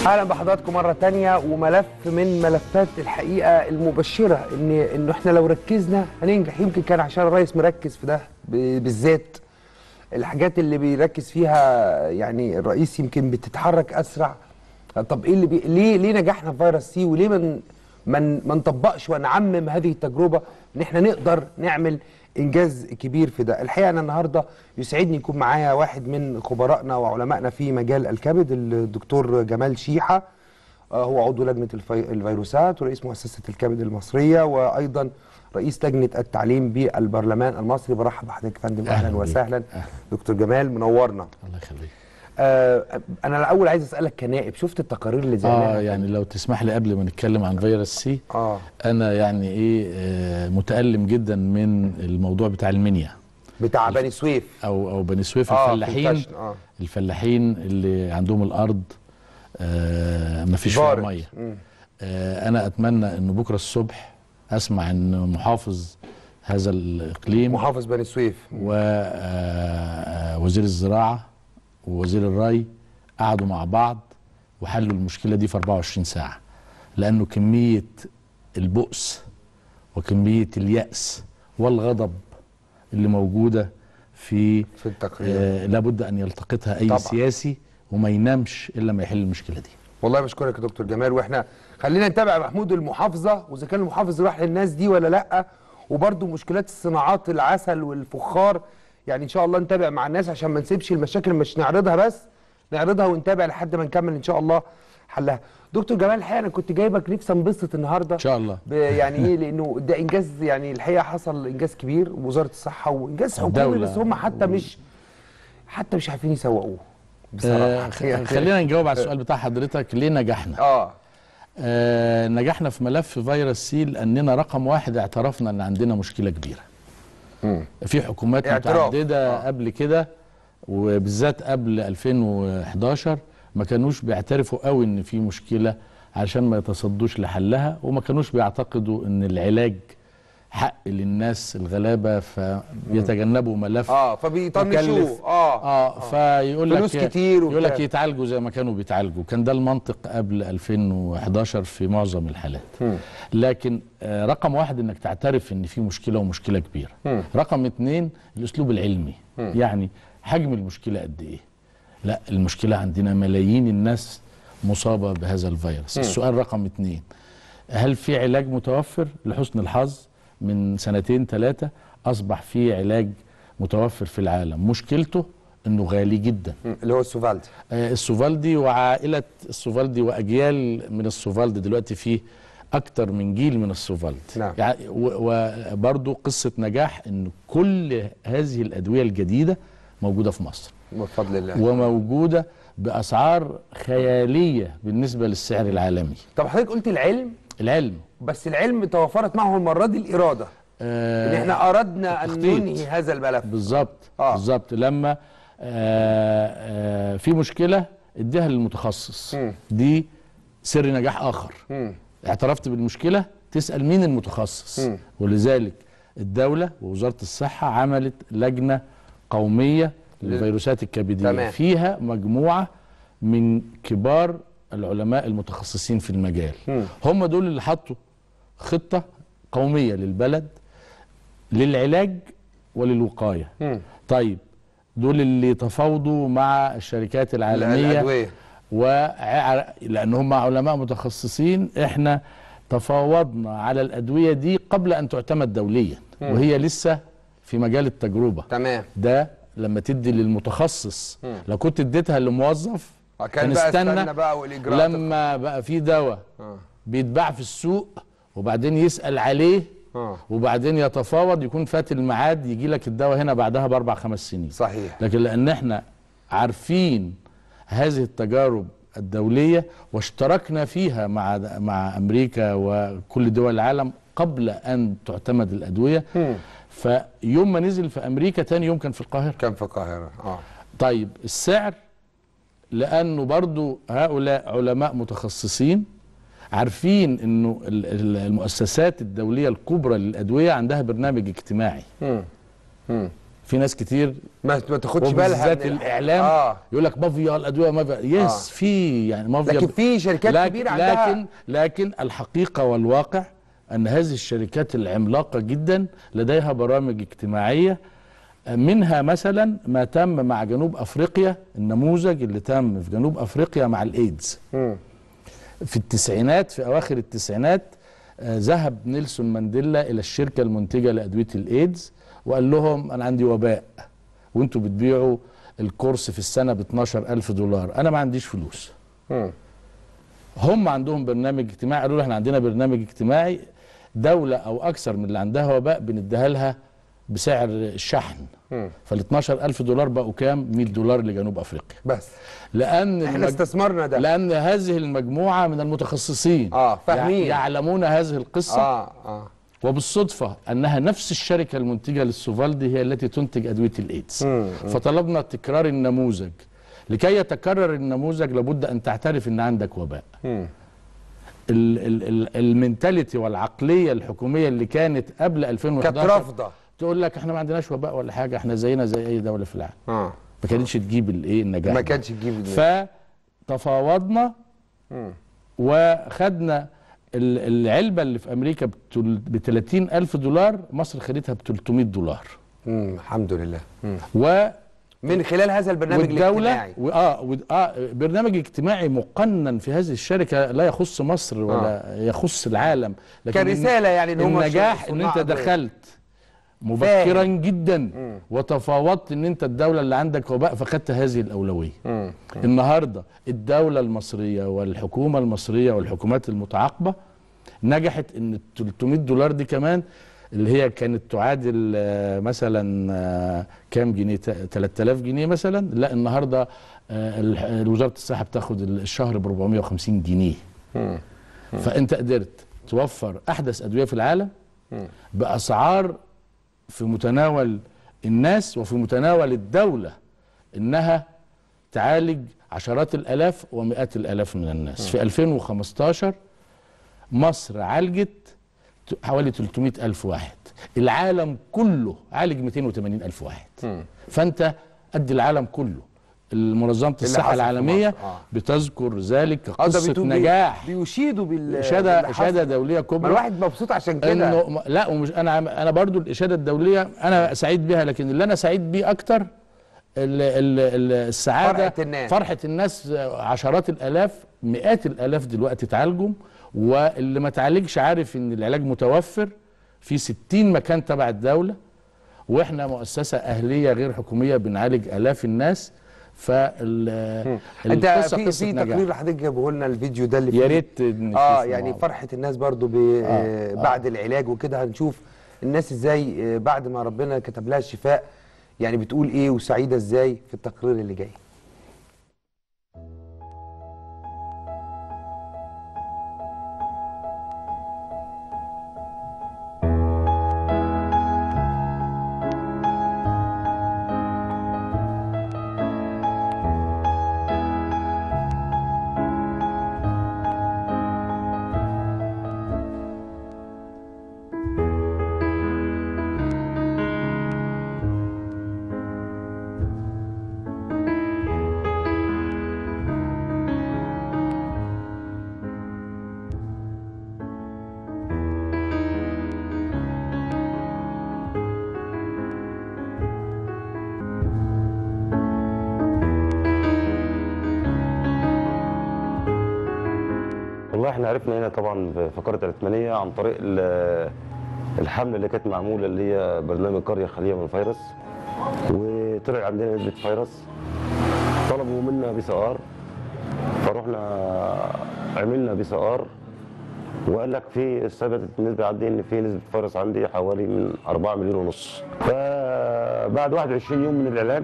اهلا بحضراتكم مره تانية وملف من ملفات الحقيقه المبشره ان انه احنا لو ركزنا هننجح يمكن كان عشان الرئيس مركز في ده ب- بالذات الحاجات اللي بيركز فيها يعني الرئيس يمكن بتتحرك اسرع طب ايه اللي بي... ليه ليه نجحنا في فيروس سي وليه من من ما نطبقش ونعمم هذه التجربه ان احنا نقدر نعمل انجاز كبير في ده الحقيقه انا النهارده يسعدني يكون معايا واحد من خبرائنا وعلمائنا في مجال الكبد الدكتور جمال شيحه آه، هو عضو لجنه الفي... الفيروسات ورئيس مؤسسه الكبد المصريه وايضا رئيس لجنه التعليم بالبرلمان المصري برحب بحضرتك يا فندم أهلاً اهلا بيك. وسهلا أهلاً. دكتور جمال منورنا الله يخليك آه انا الاول عايز اسالك كنائب شفت التقارير اللي زي اه يعني لو تسمح لي قبل ما نتكلم عن فيروس سي اه انا يعني ايه آه متالم جدا من الموضوع بتاع المنيا بتاع بني سويف او او بني سويف آه، في الفلاحين الكشن، آه. الفلاحين اللي عندهم الارض آه ما فيش فيها بارد. ميه مم. آه انا اتمنى انه بكره الصبح اسمع ان محافظ هذا الاقليم محافظ بني سويف ووزير الزراعه ووزير الري قعدوا مع بعض وحلوا المشكله دي في 24 ساعه لانه كميه البؤس وكميه الياس والغضب اللي موجوده في في التقرير آه لابد ان يلتقطها اي طبعا. سياسي وما ينامش الا ما يحل المشكله دي والله بشكرك يا دكتور جمال واحنا خلينا نتابع محمود المحافظه واذا كان المحافظ راح للناس دي ولا لا وبرده مشكلات الصناعات العسل والفخار يعني ان شاء الله نتابع مع الناس عشان ما نسيبش المشاكل مش نعرضها بس نعرضها ونتابع لحد ما نكمل ان شاء الله حلها دكتور جمال الحقيقه انا كنت جايبك نفسي انبسط النهارده ان شاء الله ب- يعني ايه لانه ده انجاز يعني الحقيقه حصل انجاز كبير وزاره الصحه وانجاز حكومي الدولة. بس هم حتى مش حتى مش عارفين يسوقوه آه بصراحه خ- خلينا نجاوب على السؤال بتاع حضرتك ليه نجحنا اه آه نجحنا في ملف فيروس سي لاننا رقم واحد اعترفنا ان عندنا مشكله كبيره مم. في حكومات اعتراف. متعدده آه. قبل كده وبالذات قبل 2011 ما كانوش بيعترفوا قوي ان في مشكله علشان ما يتصدوش لحلها وما كانوش بيعتقدوا ان العلاج حق للناس الغلابه فبيتجنبوا ملف اه فبيطنشوه مكلف. اه اه فيقول لك فلوس كتير يقول لك وبتاع. يتعالجوا زي ما كانوا بيتعالجوا كان ده المنطق قبل 2011 في معظم الحالات مم. لكن آه رقم واحد انك تعترف ان في مشكله ومشكله كبيره مم. رقم اتنين الاسلوب العلمي يعني حجم المشكله قد ايه لا المشكله عندنا ملايين الناس مصابه بهذا الفيروس السؤال رقم اتنين هل في علاج متوفر لحسن الحظ من سنتين ثلاثه اصبح في علاج متوفر في العالم مشكلته انه غالي جدا مم. اللي هو السوفالدي آه، السوفالدي وعائلة السوفالدي وأجيال من السوفالدي دلوقتي فيه أكتر من جيل من السوفالدي نعم. يعني وبرضو قصة نجاح أن كل هذه الأدوية الجديدة موجودة في مصر بفضل الله وموجودة بأسعار خيالية بالنسبة للسعر العالمي طب حضرتك قلت العلم العلم بس العلم توفرت معه المره دي الاراده ان آه احنا اردنا ان التخطيط. ننهي هذا الملف بالظبط آه. بالظبط لما آه آه في مشكلة اديها للمتخصص مم. دي سر نجاح آخر مم. اعترفت بالمشكله تسال مين المتخصص مم. ولذلك الدوله ووزاره الصحه عملت لجنه قوميه للفيروسات الكبديه تمام. فيها مجموعه من كبار العلماء المتخصصين في المجال مم. هم دول اللي حطوا خطه قوميه للبلد للعلاج وللوقايه مم. طيب دول اللي تفاوضوا مع الشركات العالميه الادويه وع... لان هم علماء متخصصين احنا تفاوضنا على الادويه دي قبل ان تعتمد دوليا وهي لسه في مجال التجربه تمام ده لما تدي للمتخصص مم. لو كنت اديتها لموظف آه، كان بقى استنى بقى والاجراءات لما بقى في دواء آه. بيتباع في السوق وبعدين يسال عليه اه وبعدين يتفاوض يكون فات الميعاد يجي لك الدواء هنا بعدها باربع خمس سنين صحيح لكن لان احنا عارفين هذه التجارب الدوليه واشتركنا فيها مع مع امريكا وكل دول العالم قبل ان تعتمد الادويه مم. فيوم ما نزل في امريكا تاني يوم كان في القاهره كان في القاهره اه طيب السعر لانه برضو هؤلاء علماء متخصصين عارفين انه ال- ال- المؤسسات الدوليه الكبرى للادويه عندها برنامج اجتماعي مم. مم. في ناس كتير ما ما تاخدش بالها وبالذات من الح- الاعلام اه يقول لك مافيا الادويه مافيا يس آه. في يعني مافيا لكن في شركات لكن كبيره عندها لكن لكن الحقيقه والواقع ان هذه الشركات العملاقه جدا لديها برامج اجتماعيه منها مثلا ما تم مع جنوب افريقيا النموذج اللي تم في جنوب افريقيا مع الايدز مم. في التسعينات في اواخر التسعينات آه، ذهب نيلسون مانديلا الى الشركه المنتجه لادويه الايدز وقال لهم انا عندي وباء وانتوا بتبيعوا الكورس في السنه ب 12000 دولار انا ما عنديش فلوس مم. هم عندهم برنامج اجتماعي قالوا له احنا عندنا برنامج اجتماعي دوله او اكثر من اللي عندها وباء بنديها لها بسعر الشحن مم. فال 12000 دولار بقوا كام 100 دولار لجنوب افريقيا بس لان احنا المج... استثمرنا ده لان هذه المجموعه من المتخصصين آه، فاهمين. يع- يعلمون هذه القصه اه اه وبالصدفه انها نفس الشركه المنتجه للسوفالدي هي التي تنتج ادويه الايدز مم. فطلبنا تكرار النموذج لكي يتكرر النموذج لابد ان تعترف ان عندك وباء مم. ال- ال- ال- المنتاليتي والعقليه الحكوميه اللي كانت قبل كانت 2011 رافضه تقول لك احنا ما عندناش وباء ولا حاجه احنا زينا زي اي دوله في العالم اه ما كانتش تجيب الايه النجاح ما ده. كانش تجيب الناس. فتفاوضنا مم. وخدنا ال- العلبه اللي في امريكا ب 30 الف دولار مصر خدتها ب 300 دولار مم. الحمد لله مم. و من خلال هذا البرنامج والدوله الاجتماعي و- اه و- اه برنامج اجتماعي مقنن في هذه الشركه لا يخص مصر ولا يخص العالم لكن كرسالة يعني إن هم النجاح صناع ان انت أدوية. دخلت مبكرا فاهم. جدا وتفاوضت ان انت الدوله اللي عندك وباء فخدت هذه الاولويه مم. النهارده الدوله المصريه والحكومه المصريه والحكومات المتعاقبه نجحت ان ال 300 دولار دي كمان اللي هي كانت تعادل آه، مثلا آه، كام جنيه ت- 3000 جنيه مثلا لا النهارده آه، ال- وزاره الصحه بتاخد الشهر ب 450 جنيه مم. فانت قدرت توفر احدث ادويه في العالم مم. باسعار في متناول الناس وفي متناول الدوله انها تعالج عشرات الالاف ومئات الالاف من الناس في 2015 مصر عالجت ت- حوالي 300 ألف واحد العالم كله عالج 280 ألف واحد مم. فأنت قد العالم كله منظمة اللي الصحة حصل في العالمية مصر. آه. بتذكر ذلك اه ده قصة بيتو- بي- نجاح بيشيدوا بال إشادة باللي إشادة حصل. دولية ما كبرى الواحد مبسوط عشان كده انه م- لا ومش انا عم- انا برضو الاشاده الدوليه انا سعيد بها لكن اللي انا سعيد بيه اكتر ال ال ال السعاده فرحة الناس. فرحه الناس عشرات الالاف مئات الالاف دلوقتي اتعالجوا واللي ما تعالجش عارف ان العلاج متوفر في 60 مكان تبع الدوله واحنا مؤسسه اهليه غير حكوميه بنعالج الاف الناس فال انت القصة في قصة في نجاح. تقرير حضرتك جايبه لنا الفيديو ده اللي يا فيه- ريت نشوفه اه مع يعني بعض. فرحه الناس برضو ب... آه بعد العلاج وكده هنشوف الناس ازاي آه بعد ما ربنا كتب لها الشفاء يعني بتقول ايه وسعيده ازاي في التقرير اللي جاي والله احنا عرفنا هنا طبعا في فقره العثمانيه عن طريق ال- الحمله اللي كانت معموله اللي هي برنامج قريه خاليه من الفيروس وطلع عندنا نسبه فيروس طلبوا منا بي سي ار فروحنا عملنا بي سي ار وقال لك في ثبتت النسبه عندي ان في نسبه فيروس عندي حوالي من 4 مليون ونص فبعد 21 يوم من العلاج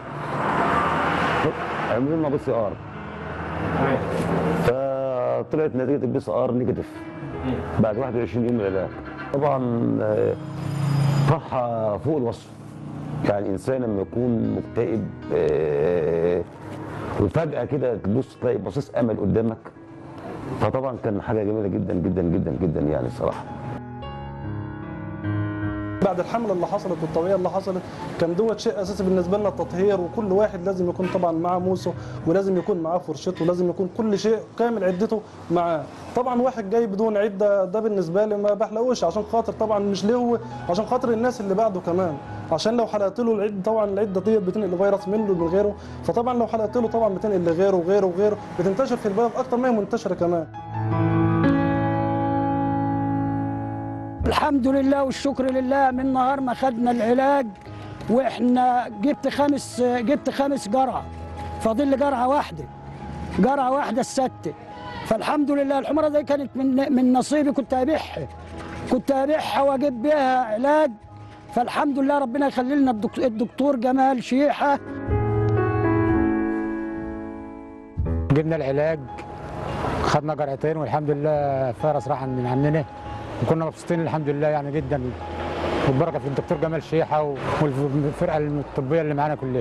عملوا لنا بي سي ار فطلعت نتيجه البي سي ار نيجاتيف بعد 21 يوم من العلاج طبعا آه، فرحه فوق الوصف يعني انسان لما يكون مكتئب آه، وفجاه كده تبص تلاقي بصيص امل قدامك فطبعا كان حاجه جميله جدا جدا جدا جدا يعني الصراحه بعد الحمله اللي حصلت والتوعيه اللي حصلت كان دوت شيء اساسي بالنسبه لنا التطهير وكل واحد لازم يكون طبعا معاه موسه ولازم يكون معاه فرشته ولازم يكون كل شيء كامل عدته معاه طبعا واحد جاي بدون عده ده بالنسبه لي ما بحلقوش عشان خاطر طبعا مش ليه هو عشان خاطر الناس اللي بعده كمان عشان لو حلقت له العده طبعا العده ديت بتنقل فيروس منه من غيره فطبعا لو حلقت له طبعا بتنقل لغيره وغيره وغيره بتنتشر في البلد اكتر ما هي منتشره كمان الحمد لله والشكر لله من نهار ما خدنا العلاج واحنا جبت خمس جبت خمس جرعه فاضل لي جرعه واحده جرعه واحده السته فالحمد لله الحمره دي كانت من من نصيبي كنت ابيعها كنت ابيعها واجيب بيها علاج فالحمد لله ربنا يخلي لنا الدك- الدكتور جمال شيحه جبنا العلاج خدنا جرعتين والحمد لله فارس راح من عننا وكنا مبسوطين الحمد لله يعني جدا والبركه في الدكتور جمال شيحه والفرقه الطبيه اللي معانا كلها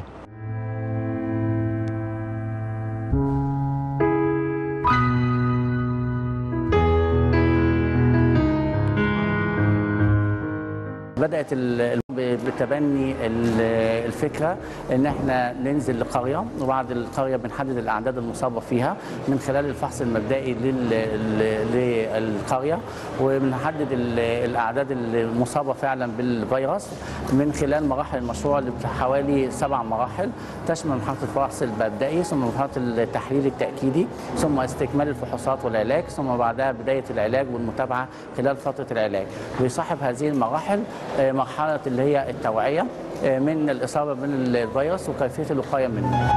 بدات ال- ب- بتبني ال- الفكره ان احنا ننزل لقريه وبعد القريه بنحدد الاعداد المصابه فيها من خلال الفحص المبدئي لل- ال- للقريه وبنحدد ال- الاعداد المصابه فعلا بالفيروس من خلال مراحل المشروع اللي بتاع حوالي سبع مراحل تشمل مرحله الفحص المبدئي ثم مرحله التحليل التاكيدي ثم استكمال الفحوصات والعلاج ثم بعدها بدايه العلاج والمتابعه خلال فتره العلاج ويصاحب هذه المراحل آه، مرحله اللي هي التوعيه آه، من الاصابه بالفيروس وكيفيه الوقايه منه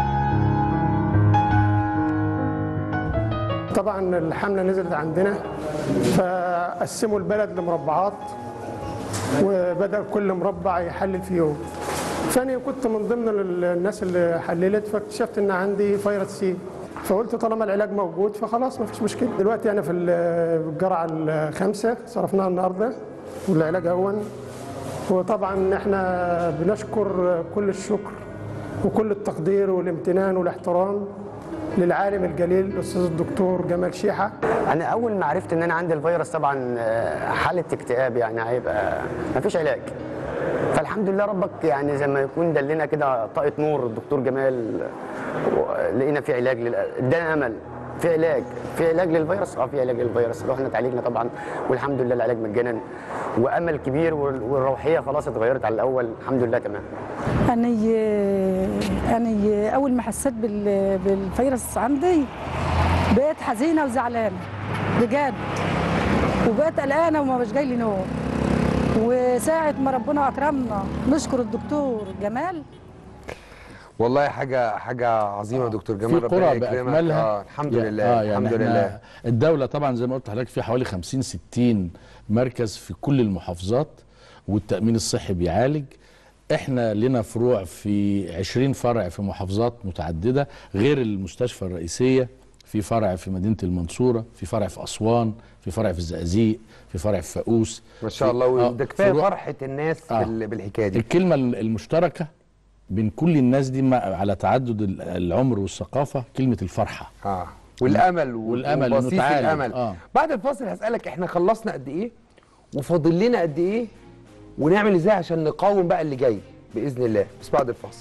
طبعا الحمله نزلت عندنا فقسموا البلد لمربعات وبدا كل مربع يحلل في يوم فانا كنت من ضمن ال- الناس اللي حللت فاكتشفت ان عندي فيروس سي فقلت طالما العلاج موجود فخلاص ما فيش مشكله دلوقتي انا في ال- الجرعه الخامسه صرفناها النهارده والعلاج اهون وطبعا احنا بنشكر كل الشكر وكل التقدير والامتنان والاحترام للعالم الجليل الاستاذ الدكتور جمال شيحه انا اول ما عرفت ان انا عندي الفيروس طبعا آه، حاله اكتئاب يعني هيبقى مفيش علاج فالحمد لله ربك يعني زي ما يكون دلنا كده طاقه نور الدكتور جمال و- لقينا في علاج لل- ادانا امل في علاج في علاج للفيروس اه في علاج للفيروس رحنا اتعالجنا طبعا والحمد لله العلاج مجانا وامل كبير وال- والروحيه خلاص اتغيرت على الاول الحمد لله تمام أنا أنا أول ما حسيت بال- بالفيروس عندي بقيت حزينة وزعلانة بجد وبقيت قلقانة وما بقاش جاي لي نوم وساعة ما ربنا أكرمنا نشكر الدكتور جمال والله حاجه حاجه عظيمه يا دكتور في جمال ربنا قرى يكرمك باكملها اه الحمد يا- لله آه يعني الحمد إحنا لله الدوله طبعا زي ما قلت لحضرتك في حوالي 50 60 مركز في كل المحافظات والتامين الصحي بيعالج احنا لنا فروع في 20 فرع في محافظات متعدده غير المستشفى الرئيسيه في فرع في مدينه المنصوره في فرع في اسوان في فرع في الزقازيق في فرع في فاقوس ما شاء في- الله آه، وده كفايه فروع- فرحه الناس آه. بال- بالحكايه دي الكلمة المشتركة بين كل الناس دي مع- على تعدد ال- العمر والثقافة كلمة الفرحة اه والامل و- والأمل وبصيص المتعالج. الامل آه. بعد الفاصل هسالك احنا خلصنا قد ايه وفاضل لنا قد ايه ونعمل ازاي عشان نقاوم بقى اللي جاي باذن الله بس بعد الفاصل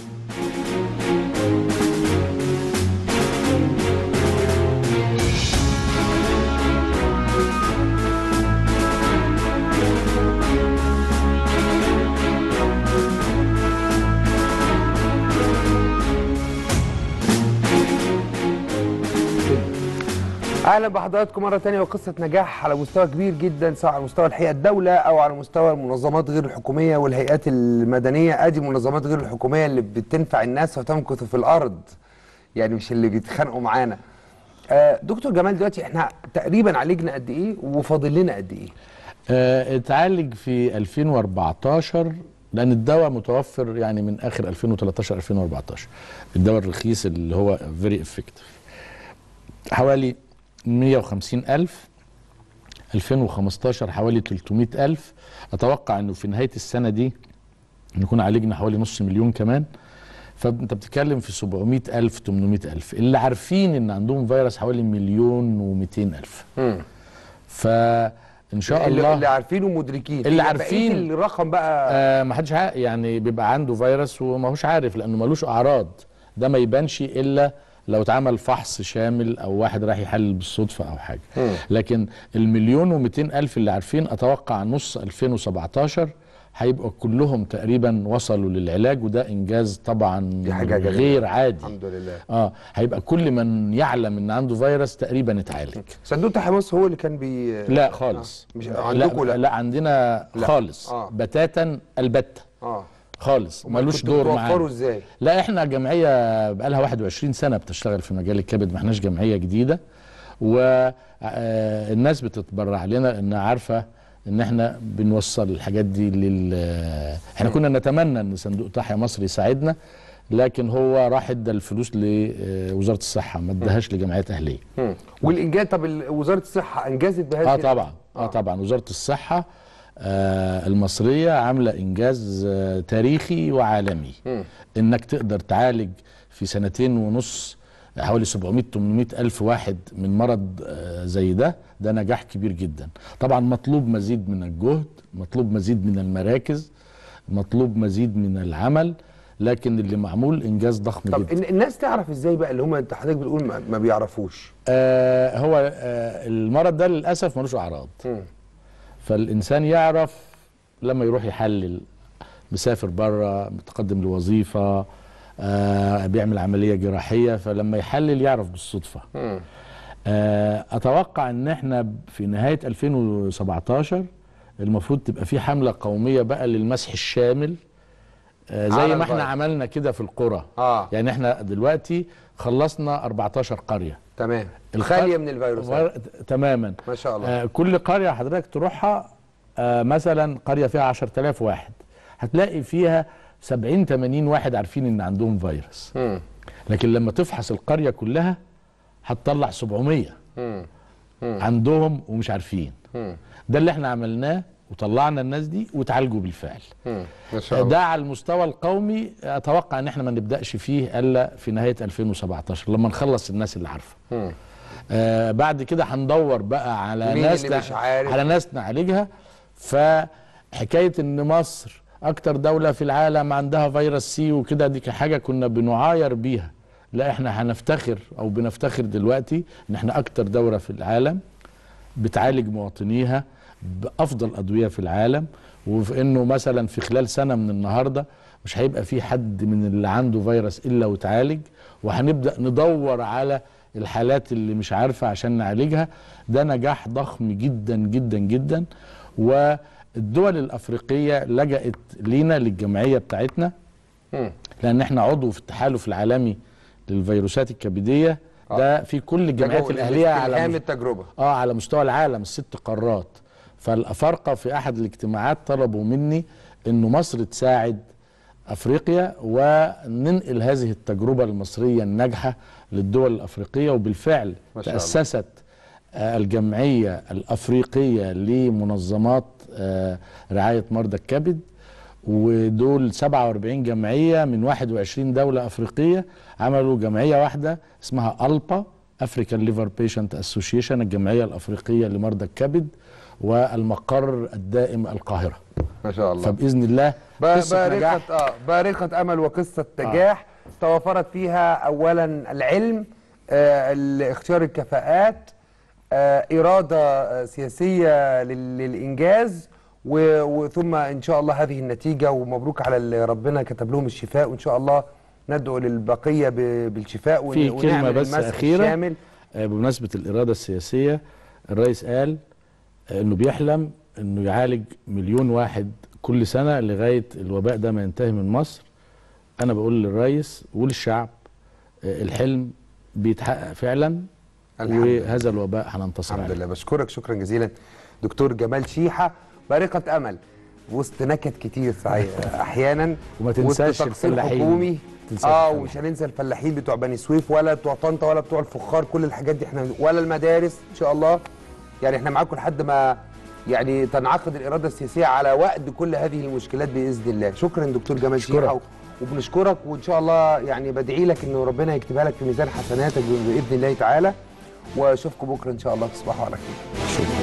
اهلا بحضراتكم مره تانية وقصه نجاح على مستوى كبير جدا سواء على مستوى الحقيقه الدوله او على مستوى المنظمات غير الحكوميه والهيئات المدنيه ادي المنظمات غير الحكوميه اللي بتنفع الناس وتمكث في الارض يعني مش اللي بيتخانقوا معانا آه دكتور جمال دلوقتي احنا تقريبا عالجنا قد ايه وفاضل لنا قد ايه آه، اتعالج في 2014 لان الدواء متوفر يعني من اخر 2013 2014 الدواء الرخيص اللي هو فيري افكتيف حوالي 150 ألف 2015 حوالي 300 ألف أتوقع أنه في نهاية السنة دي نكون عالجنا حوالي نص مليون كمان فأنت بتتكلم في 700 ألف 800 ألف اللي عارفين أن عندهم فيروس حوالي مليون و200 ألف مم. ف ان شاء اللي, الله اللي عارفين ومدركين اللي بقية عارفين- الرقم بقى آه ما حدش عا- يعني بيبقى عنده فيروس وما هوش عارف لانه ملوش اعراض ده ما يبانش الا لو اتعمل فحص شامل او واحد راح يحلل بالصدفه او حاجه مم. لكن المليون و الف اللي عارفين اتوقع نص 2017 هيبقوا كلهم تقريبا وصلوا للعلاج وده انجاز طبعا دي حاجة جميلة. غير عادي الحمد لله اه هيبقى كل من يعلم ان عنده فيروس تقريبا اتعالج صندوق تحيا مصر هو اللي كان بي لا خالص آه. مش لا, عندكم لا, لا, لا عندنا لا. خالص آه. بتاتا البته اه خالص أمال ملوش كنتوا دور بتوفروا معانا ازاي لا احنا جمعيه بقالها 21 سنه بتشتغل في مجال الكبد ما احناش جمعيه جديده والناس بتتبرع لنا لانها عارفه ان احنا بنوصل الحاجات دي لل احنا كنا نتمنى ان صندوق تحيا مصر يساعدنا لكن هو راح ادى الفلوس لوزاره الصحه ما اداهاش لجمعيات اهليه مم. والانجاز طب ال- وزاره الصحه انجزت بهذه اه طبعا اه طبعا وزاره الصحه آه المصريه عامله انجاز آه تاريخي وعالمي مم. انك تقدر تعالج في سنتين ونص حوالي 700 800 الف واحد من مرض آه زي ده ده نجاح كبير جدا طبعا مطلوب مزيد من الجهد مطلوب مزيد من المراكز مطلوب مزيد من العمل لكن اللي معمول انجاز ضخم طب جدا ال- الناس تعرف ازاي بقى اللي هم انت حضرتك بتقول ما, ما بيعرفوش آه هو آه المرض ده للاسف ملوش اعراض مم. فالانسان يعرف لما يروح يحلل مسافر بره متقدم لوظيفه آه بيعمل عمليه جراحيه فلما يحلل يعرف بالصدفه مم. آه اتوقع ان احنا في نهايه 2017 المفروض تبقى في حمله قوميه بقى للمسح الشامل آه على زي ما احنا الفيروس. عملنا كده في القرى اه يعني احنا دلوقتي خلصنا 14 قريه تمام القر- خاليه من الفيروسات تماما ما شاء الله آه كل قريه حضرتك تروحها آه مثلا قريه فيها 10000 واحد هتلاقي فيها 70 80 واحد عارفين ان عندهم فيروس مم. لكن لما تفحص القريه كلها هتطلع 700 مم. عندهم ومش عارفين مم. ده اللي احنا عملناه وطلعنا الناس دي وتعالجوا بالفعل مم. ما شاء الله ده على المستوى القومي اتوقع ان احنا ما نبداش فيه الا في نهايه 2017 لما نخلص الناس اللي عارفه مم. آه بعد كده هندور بقى على مين ناس اللي نع- مش عارف؟ على ناس نعالجها فحكايه ان مصر اكتر دوله في العالم عندها فيروس سي وكده دي حاجه كنا بنعاير بيها لا احنا هنفتخر او بنفتخر دلوقتي ان احنا اكتر دوله في العالم بتعالج مواطنيها بافضل ادويه في العالم وفي انه مثلا في خلال سنه من النهارده مش هيبقى في حد من اللي عنده فيروس الا وتعالج وهنبدا ندور على الحالات اللي مش عارفه عشان نعالجها ده نجاح ضخم جدا جدا جدا والدول الافريقيه لجأت لينا للجمعيه بتاعتنا مم. لان احنا عضو في التحالف العالمي للفيروسات الكبديه ده في كل الجمعيات تجربة- الاهليه على استلهام مست- التجربه اه على مستوى العالم الست قارات فالافارقه في احد الاجتماعات طلبوا مني انه مصر تساعد افريقيا وننقل هذه التجربه المصريه الناجحه للدول الافريقيه وبالفعل ما شاء الله. تاسست آه، الجمعيه الافريقيه لمنظمات آه، رعايه مرضى الكبد ودول 47 جمعيه من 21 دوله افريقيه عملوا جمعيه واحده اسمها البا افريكان ليفر بيشنت اسوشيشن الجمعيه الافريقيه لمرضى الكبد والمقر الدائم القاهره ما شاء الله فباذن الله ب- قصة نجاح بارقة اه بارقة امل وقصة نجاح توفرت فيها اولا العلم آه ال- اختيار الكفاءات آه اراده آه سياسيه لل- للانجاز و- وثم ان شاء الله هذه النتيجه ومبروك على اللي ربنا كتب لهم الشفاء وان شاء الله ندعو للبقيه ب- بالشفاء ون- في كلمه ونعمل بس المسح اخيره الشامل. آه، بمناسبه الاراده السياسيه الرئيس قال آه، انه بيحلم انه يعالج مليون واحد كل سنه لغايه الوباء ده ما ينتهي من مصر انا بقول للرئيس وللشعب آه، الحلم بيتحقق فعلا الحمد لله. وهذا الوباء هننتصر الحمد عليه لله بشكرك شكرا جزيلا دكتور جمال شيحه بارقه امل وسط نكد كتير صحيح احيانا وما تنساش وسط تقصير الفلاحين. حكومي تنساش اه الفلاحين. ومش هننسى الفلاحين بتوع بني سويف ولا بتوع طنطا ولا بتوع الفخار كل الحاجات دي احنا ولا المدارس ان شاء الله يعني احنا معاكم لحد ما يعني تنعقد الاراده السياسيه على وقت كل هذه المشكلات باذن الله شكرا دكتور جمال أشكرك. شيحه وبنشكرك وان شاء الله يعني بدعي لك انه ربنا يكتبها لك في ميزان حسناتك باذن الله تعالى واشوفكم بكره ان شاء الله تصبحوا على خير شكرا